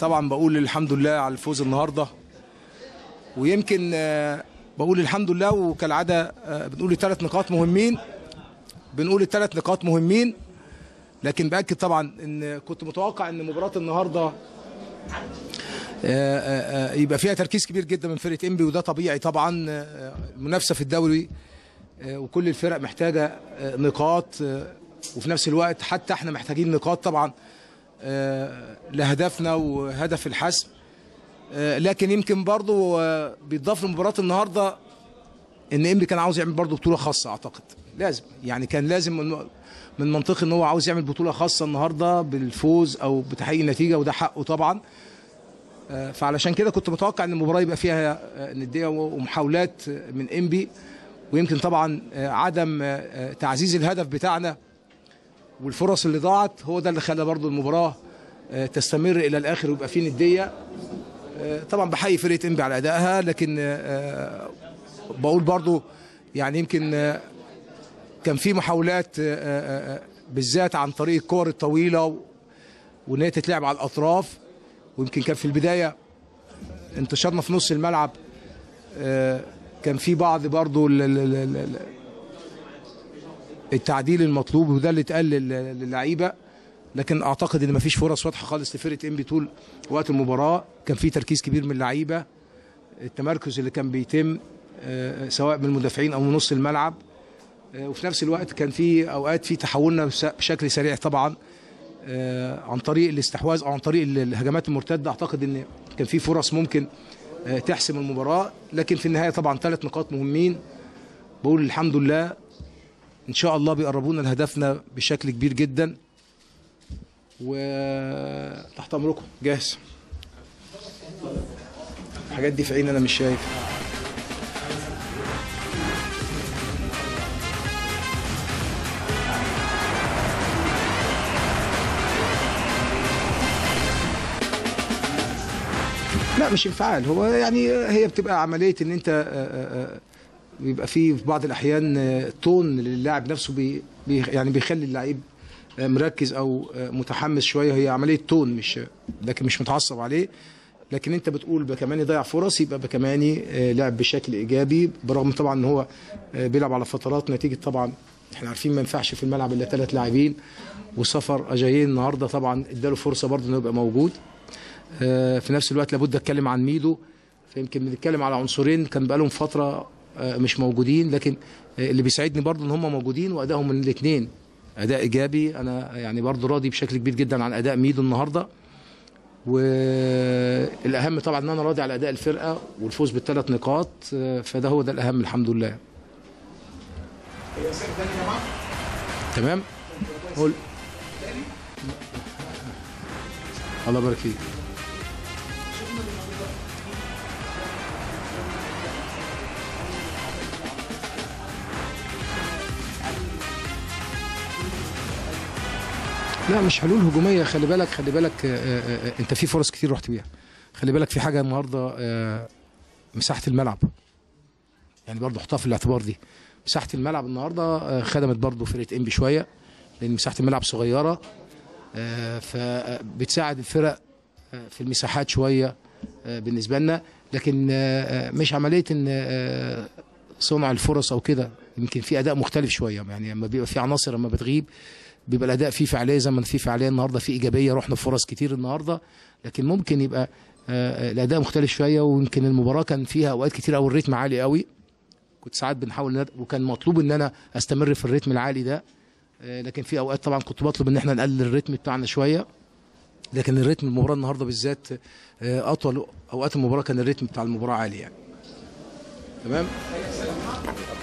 طبعا بقول الحمد لله على الفوز النهارده ويمكن آه، بقول الحمد لله وكالعاده آه، بنقول ثلاث نقاط مهمين بنقول الثلاث نقاط مهمين لكن باكد طبعا ان كنت متوقع ان مباراه النهارده آه، آه، آه، يبقى فيها تركيز كبير جدا من فرقه انبي وده طبيعي طبعا آه، المنافسه في الدوري آه، وكل الفرق محتاجه آه، نقاط آه، وفي نفس الوقت حتى احنا محتاجين نقاط طبعا آه، لهدفنا وهدف الحسم آه، لكن يمكن برضو آه، بيتضاف لمباراه النهارده ان انبي كان عاوز يعمل برضو بطوله خاصه اعتقد لازم يعني كان لازم من من منطقي ان هو عاوز يعمل بطوله خاصه النهارده بالفوز او بتحقيق النتيجه وده حقه طبعا آه، فعلشان كده كنت متوقع ان المباراه يبقى فيها آه، نديه ومحاولات آه، من انبي ويمكن طبعا آه، عدم آه، آه، تعزيز الهدف بتاعنا والفرص اللي ضاعت هو ده اللي خلى برضو المباراه آه، تستمر الى الاخر ويبقى فيه نديه آه، طبعا بحيي فرقه انبي على ادائها لكن آه، بقول برضو يعني يمكن آه، كان في محاولات آه، آه، آه، بالذات عن طريق الكور الطويله و- وان هي تتلعب على الاطراف ويمكن كان في البدايه انتشارنا في نص الملعب آه، كان في بعض برضو ال- ال- ال- ال- التعديل المطلوب وده اللي اتقال لل- للعيبه لكن اعتقد ان مفيش فرص واضحه خالص لفرقه انبي طول وقت المباراه كان في تركيز كبير من اللعيبه التمركز اللي كان بيتم آه، سواء من المدافعين او من نص الملعب آه، وفي نفس الوقت كان في اوقات في تحولنا بس- بشكل سريع طبعا آه، عن طريق الاستحواذ او عن طريق ال- الهجمات المرتده اعتقد ان كان في فرص ممكن آه، تحسم المباراه لكن في النهايه طبعا ثلاث نقاط مهمين بقول الحمد لله ان شاء الله بيقربونا لهدفنا بشكل كبير جدا وتحت امركم جاهز الحاجات دي في عيني انا مش شايف لا مش انفعال هو يعني هي بتبقى عمليه ان انت آه، آه، آه، بيبقى في في بعض الاحيان آه، تون للاعب نفسه بي بي يعني بيخلي اللعيب آه، مركز او آه، متحمس شويه هي عمليه تون مش لكن مش متعصب عليه لكن انت بتقول بكماني ضيع فرص يبقى بكماني آه، لعب بشكل ايجابي برغم طبعا ان هو آه، بيلعب على فترات نتيجه طبعا احنا عارفين ما ينفعش في الملعب الا ثلاث لاعبين وسفر اجايين النهارده طبعا اداله فرصه برضه انه يبقى موجود آه، في نفس الوقت لابد اتكلم عن ميدو فيمكن بنتكلم على عنصرين كان بقالهم فتره آه، مش موجودين لكن آه، اللي بيساعدني برضو ان هم موجودين وادائهم من الاثنين اداء ايجابي انا يعني برضو راضي بشكل كبير جدا عن اداء ميدو النهارده والاهم طبعا ان انا راضي على اداء الفرقه والفوز بالثلاث نقاط آه، فده هو ده الاهم الحمد لله تمام قول الله يبارك فيك لا مش حلول هجوميه خلي بالك خلي بالك آه، آه، آه، انت في فرص كتير رحت بيها خلي بالك في حاجه النهارده آه، مساحه الملعب يعني برضه حطها في الاعتبار دي مساحه الملعب النهارده آه، خدمت برضه فرقه انبي شويه لان مساحه الملعب صغيره آه، فبتساعد الفرق آه، في المساحات شويه آه، بالنسبه لنا لكن آه، آه، مش عمليه ان آه، صنع الفرص او كده يمكن في اداء مختلف شويه يعني لما بيبقى في عناصر لما بتغيب بيبقى الاداء فيه فعاليه زي ما في فعاليه النهارده في ايجابيه رحنا فرص كتير النهارده لكن ممكن يبقى آه، آه، الاداء مختلف شويه ويمكن المباراه كان فيها اوقات كتير قوي الريتم عالي قوي كنت ساعات بنحاول ند... وكان مطلوب ان انا استمر في الريتم العالي ده آه، لكن في اوقات طبعا كنت بطلب ان احنا نقلل الريتم بتاعنا شويه لكن الريتم المباراه النهارده بالذات آه، اطول اوقات المباراه كان الريتم بتاع المباراه عالي يعني تمام